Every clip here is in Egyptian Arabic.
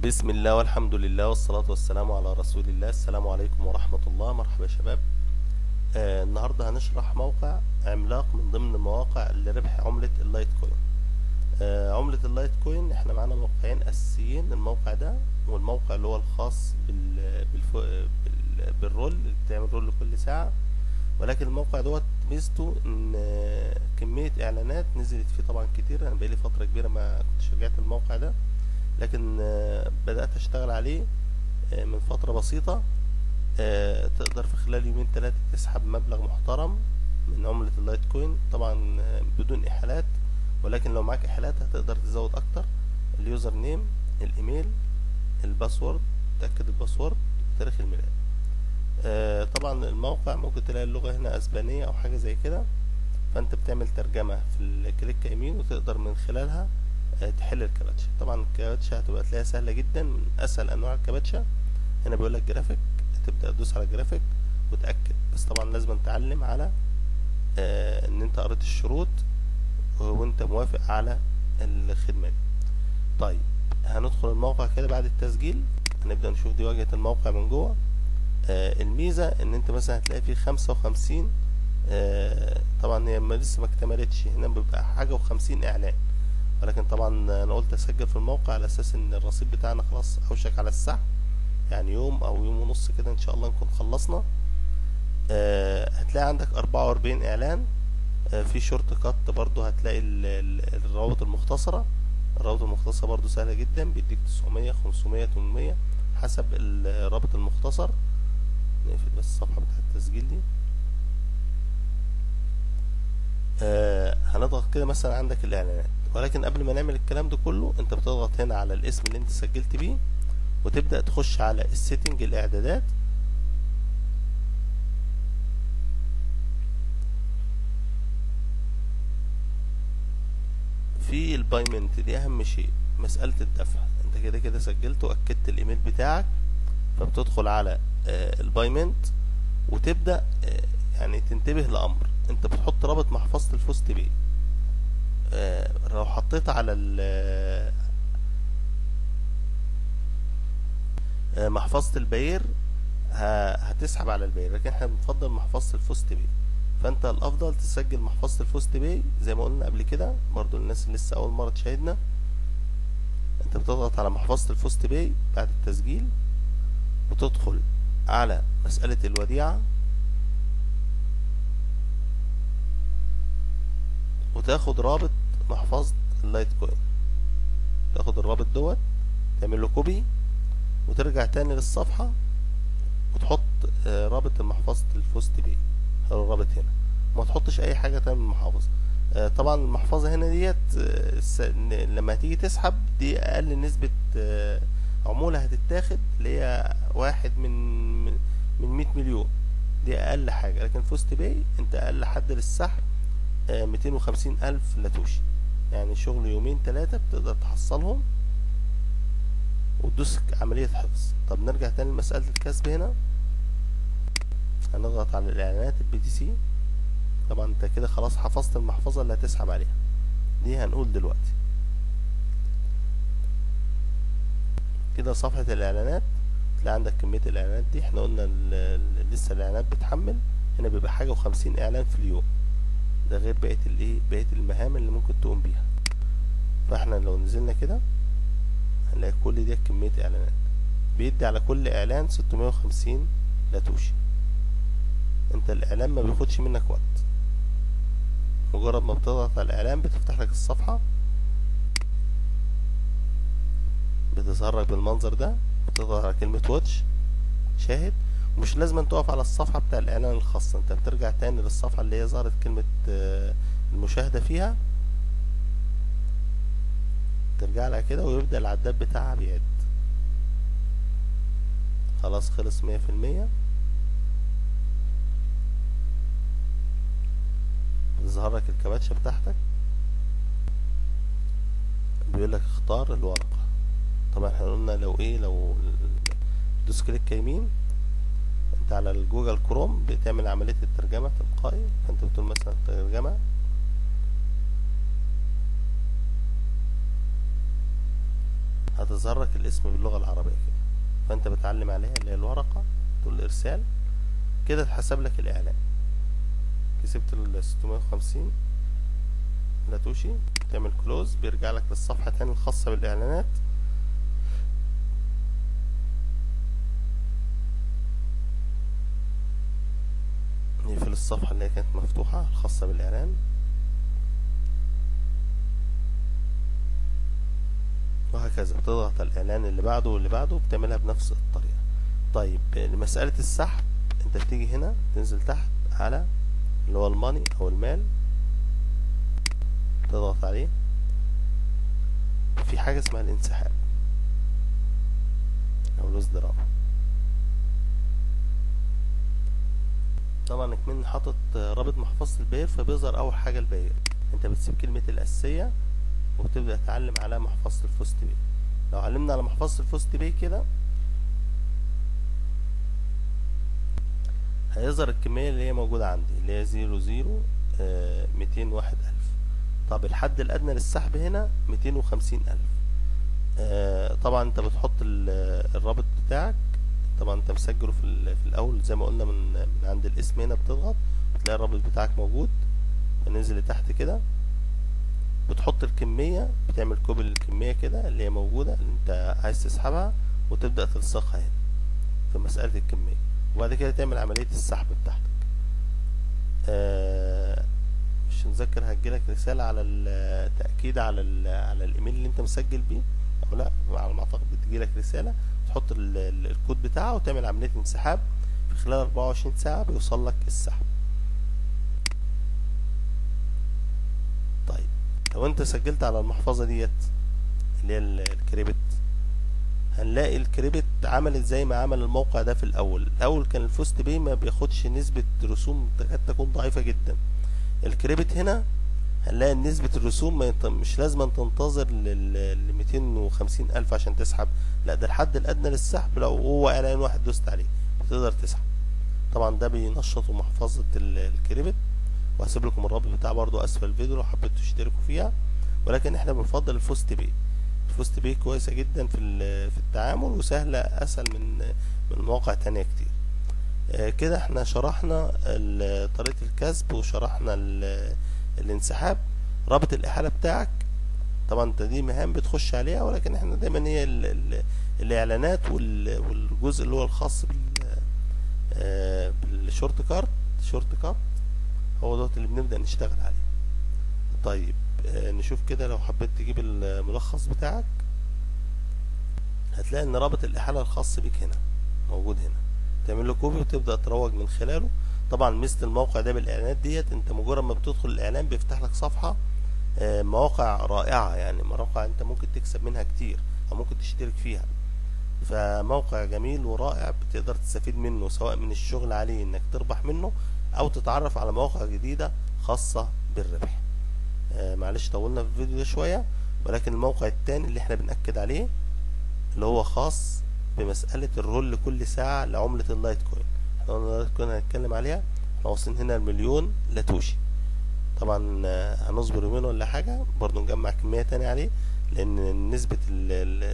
بسم الله والحمد لله والصلاة والسلام على رسول الله السلام عليكم ورحمة الله مرحبا يا شباب آه النهاردة هنشرح موقع عملاق من ضمن المواقع لربح عملة اللايت كوين آه عملة اللايت كوين احنا معانا موقعين أساسيين الموقع ده والموقع اللي هو الخاص بال بالفو بال بالرول اللي بتعمل رول كل ساعة ولكن الموقع دوت ميزته ان آه، كمية اعلانات نزلت فيه طبعا كتير انا بقالي فترة كبيرة ما كنتش رجعت الموقع ده لكن آه، بدأت اشتغل عليه آه، من فترة بسيطة آه، تقدر في خلال يومين ثلاثة تسحب مبلغ محترم من عملة اللايت كوين طبعا آه، بدون احالات ولكن لو معاك احالات هتقدر تزود اكتر اليوزر نيم الايميل الباسورد تأكد الباسورد تاريخ الميلاد آه، طبعا الموقع ممكن تلاقي اللغة هنا اسبانية او حاجة زي كده فانت بتعمل ترجمة في الكليك يمين وتقدر من خلالها آه، تحل الكباتشة طبعا الكباتشة هتبقى تلاقيها سهلة جدا من اسهل انواع الكباتشة هنا بيقول لك جرافيك تبدأ تدوس على جرافيك وتأكد بس طبعا لازم تعلم على آه، ان انت قريت الشروط وانت موافق على الخدمة دي طيب هندخل الموقع كده بعد التسجيل هنبدأ نشوف دي واجهة الموقع من جوه آه، الميزة ان انت مثلا هتلاقي فيه خمسة وخمسين آه، طبعا هي ما لسه ما اكتملتش هنا بيبقى حاجة وخمسين اعلان ولكن طبعا انا قلت اسجل في الموقع على اساس ان الرصيد بتاعنا خلاص اوشك على السحب يعني يوم او يوم ونص كده ان شاء الله نكون خلصنا آه، هتلاقي عندك اربعة واربعين اعلان آه، في شورت كات برضو هتلاقي ال- ال- الروابط المختصرة الروابط المختصرة برضو سهلة جدا بيديك 900 500 800 حسب الرابط المختصر نقفل بس الصفحة بتاعت التسجيل دي آه هنضغط كده مثلا عندك الاعلانات ولكن قبل ما نعمل الكلام ده كله انت بتضغط هنا على الاسم اللي انت سجلت بيه وتبدأ تخش على السيتنج الاعدادات في البايمنت دي اهم شيء مسألة الدفع انت كده كده سجلت واكدت الايميل بتاعك فبتدخل على آه، البايمنت وتبدأ آه، يعني تنتبه لأمر انت بتحط رابط محفظة الفوست بيه آه، لو حطيت على ال آه، محفظة البير ه- هتسحب على البير لكن احنا بنفضل محفظة الفوست بيه فانت الافضل تسجل محفظة الفوست بيه زي ما قلنا قبل كده برضو الناس اللي لسه اول مرة تشاهدنا انت بتضغط على محفظة الفوست بيه بعد التسجيل وتدخل على مسألة الوديعة وتاخد رابط محفظة اللايت كوين تاخد الرابط دوت تعمل له كوبي وترجع تاني للصفحة وتحط آه، رابط محفظة الفوست بيه هو الرابط هنا ما تحطش اي حاجة تانية من المحافظة آه، طبعا المحفظة هنا ديت آه، س- ن- لما هتيجي تسحب دي اقل نسبة آه، عمولة هتتاخد اللي هي واحد من من من 100 مليون دي اقل حاجة لكن فوست باي انت اقل حد للسحب آه، 250 الف لاتوشي يعني شغل يومين ثلاثة بتقدر تحصلهم وتدوس عملية حفظ طب نرجع تاني لمسألة الكسب هنا هنضغط على الاعلانات البي تي سي طبعا انت كده خلاص حفظت المحفظة اللي هتسحب عليها دي هنقول دلوقتي كده صفحة الاعلانات تلاقي عندك كمية الاعلانات دي احنا قلنا ال- ال- لسه الاعلانات بتحمل هنا بيبقى حاجة وخمسين اعلان في اليوم ده غير بقية الايه بقية المهام اللي ممكن تقوم بيها فاحنا لو نزلنا كده هنلاقي كل دي كمية اعلانات بيدي على كل اعلان 650 لاتوشي انت الاعلان ما بياخدش منك وقت مجرد ما بتضغط على الاعلان بتفتح لك الصفحة بتظهر لك بالمنظر ده بتضغط على كلمة واتش شاهد ومش لازم تقف على الصفحة بتاع الإعلان الخاص أنت بترجع تاني للصفحة اللي هي ظهرت كلمة آه، المشاهدة فيها ترجع لها كده ويبدأ العداد بتاعها بيعد خلاص خلص مية في المية تظهر لك الكباتشة بتاعتك بيقول لك اختار الورقة طبعا احنا قلنا لو ايه لو دوس كليك يمين انت على الجوجل كروم بتعمل عملية الترجمة تلقائي فانت بتقول مثلا ترجمة هتظهر لك الاسم باللغة العربية كده فانت بتعلم عليها اللي هي الورقة تقول ارسال كده اتحسب لك الاعلان كسبت ال 650 لاتوشي تعمل كلوز بيرجع لك للصفحة تاني الخاصة بالاعلانات نقفل الصفحة اللي هي كانت مفتوحة الخاصة بالاعلان وهكذا بتضغط على الاعلان اللي بعده واللي بعده بتعملها بنفس الطريقة طيب لمسألة السحب انت بتيجي هنا تنزل تحت على اللي هو الماني او المال تضغط عليه في حاجة اسمها الانسحاب او الازدراء طبعا كمان حاطط رابط محفظة البير فبيظهر اول حاجة البير انت بتسيب كلمة الاساسية وبتبدأ تعلم على محفظة الفوست بي لو علمنا على محفظة الفوست بي كده هيظهر الكمية اللي هي موجودة عندي اللي هي زيرو زيرو ميتين واحد ألف طب الحد الأدنى للسحب هنا ميتين وخمسين ألف طبعا انت بتحط الرابط بتاعك طبعا انت مسجله في, في الأول زي ما قلنا من, من عند الاسم هنا بتضغط بتلاقي الرابط بتاعك موجود ننزل لتحت كده بتحط الكمية بتعمل كوبي للكمية كده اللي هي موجودة اللي انت عايز تسحبها وتبدأ تلصقها هنا في مسألة الكمية وبعد كده تعمل عملية السحب بتاعتك آه مش نذكر هتجيلك رسالة على التأكيد على على الإيميل اللي أنت مسجل بيه أو لأ على ما أعتقد بتجيلك رسالة تحط الكود بتاعها وتعمل عملية انسحاب في خلال 24 ساعة بيوصل لك السحب طيب لو أنت سجلت على المحفظة ديت اللي هي الكريبت هنلاقي الكريبت عملت زي ما عمل الموقع ده في الاول الاول كان الفوست بي ما بياخدش نسبة رسوم تكاد تكون ضعيفة جدا الكريبت هنا هنلاقي نسبة الرسوم ما يط... مش لازم تنتظر لل 250 ألف عشان تسحب لا ده الحد الأدنى للسحب لو هو إعلان واحد دوست عليه بتقدر تسحب طبعا ده بينشط محفظة الكريبت وهسيب لكم الرابط بتاعه برضو أسفل الفيديو لو حبيتوا تشتركوا فيها ولكن احنا بنفضل الفوست بي الفوست بي كويسة جدا في في التعامل وسهلة أسهل من من مواقع تانية كتير آه كده احنا شرحنا طريقة الكسب وشرحنا الانسحاب رابط الإحالة بتاعك طبعا انت دي مهام بتخش عليها ولكن احنا دايما هي ال ال الإعلانات والجزء اللي هو الخاص بال آه بالشورت كارت شورت كارت هو دوت اللي بنبدأ نشتغل عليه طيب نشوف كده لو حبيت تجيب الملخص بتاعك هتلاقي ان رابط الاحاله الخاص بيك هنا موجود هنا تعمل له كوبي وتبدا تروج من خلاله طبعا ميزه الموقع ده بالاعلانات ديت انت مجرد ما بتدخل الاعلان بيفتح لك صفحه مواقع رائعه يعني مواقع انت ممكن تكسب منها كتير او ممكن تشترك فيها فموقع جميل ورائع بتقدر تستفيد منه سواء من الشغل عليه انك تربح منه او تتعرف على مواقع جديده خاصه بالربح آه معلش طولنا في الفيديو ده شوية ولكن الموقع التاني اللي احنا بنأكد عليه اللي هو خاص بمسألة الرول كل ساعة لعملة اللايت كوين احنا اللايت كوين هنتكلم عليها احنا واصلين هنا المليون لاتوشي طبعا آه هنصبر يومين ولا حاجة برضو نجمع كمية تانية عليه لأن نسبة ال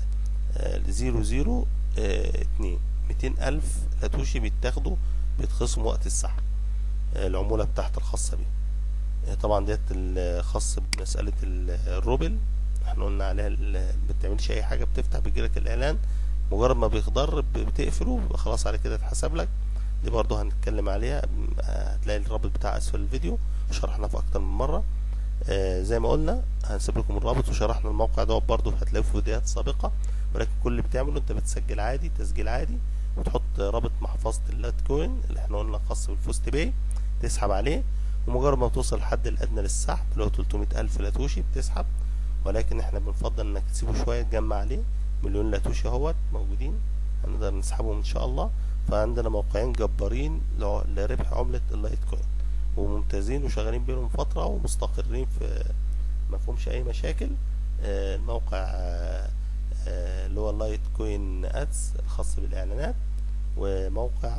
زيرو زيرو اتنين ميتين ألف لاتوشي بيتاخدوا بيتخصموا وقت السحب آه العمولة بتاعت الخاصة بيه طبعا ديت الخاص بمسألة الروبل احنا قلنا عليها ما بتعملش اي حاجة بتفتح بيجيلك الاعلان مجرد ما بيخضر بتقفله خلاص على كده اتحسب لك دي برضو هنتكلم عليها هتلاقي الرابط بتاع اسفل الفيديو شرحنا في اكتر من مرة آه زي ما قلنا هنسيب لكم الرابط وشرحنا الموقع دوت برضو هتلاقوه في فيديوهات سابقة ولكن كل اللي بتعمله انت بتسجل عادي تسجيل عادي وتحط رابط محفظة اللات كوين اللي احنا قلنا خاص بالفوست باي تسحب عليه ومجرد ما توصل الحد الأدنى للسحب اللي هو 300 ألف لاتوشي بتسحب ولكن احنا بنفضل انك تسيبه شوية تجمع عليه مليون لاتوشي اهوت موجودين هنقدر نسحبهم ان شاء الله فعندنا موقعين جبارين لربح عملة اللايت كوين وممتازين وشغالين بينهم فترة ومستقرين في مفهومش اي مشاكل آه الموقع آه آه اللي هو اللايت كوين ادز الخاص بالاعلانات وموقع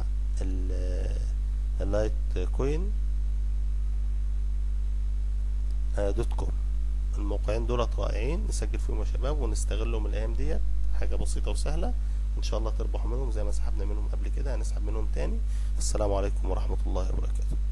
اللايت كوين دوت كوم الموقعين دولت رائعين نسجل فيهم يا شباب ونستغلهم الايام ديت حاجة بسيطة وسهلة ان شاء الله تربحوا منهم زي ما سحبنا منهم قبل كده هنسحب منهم تاني السلام عليكم ورحمة الله وبركاته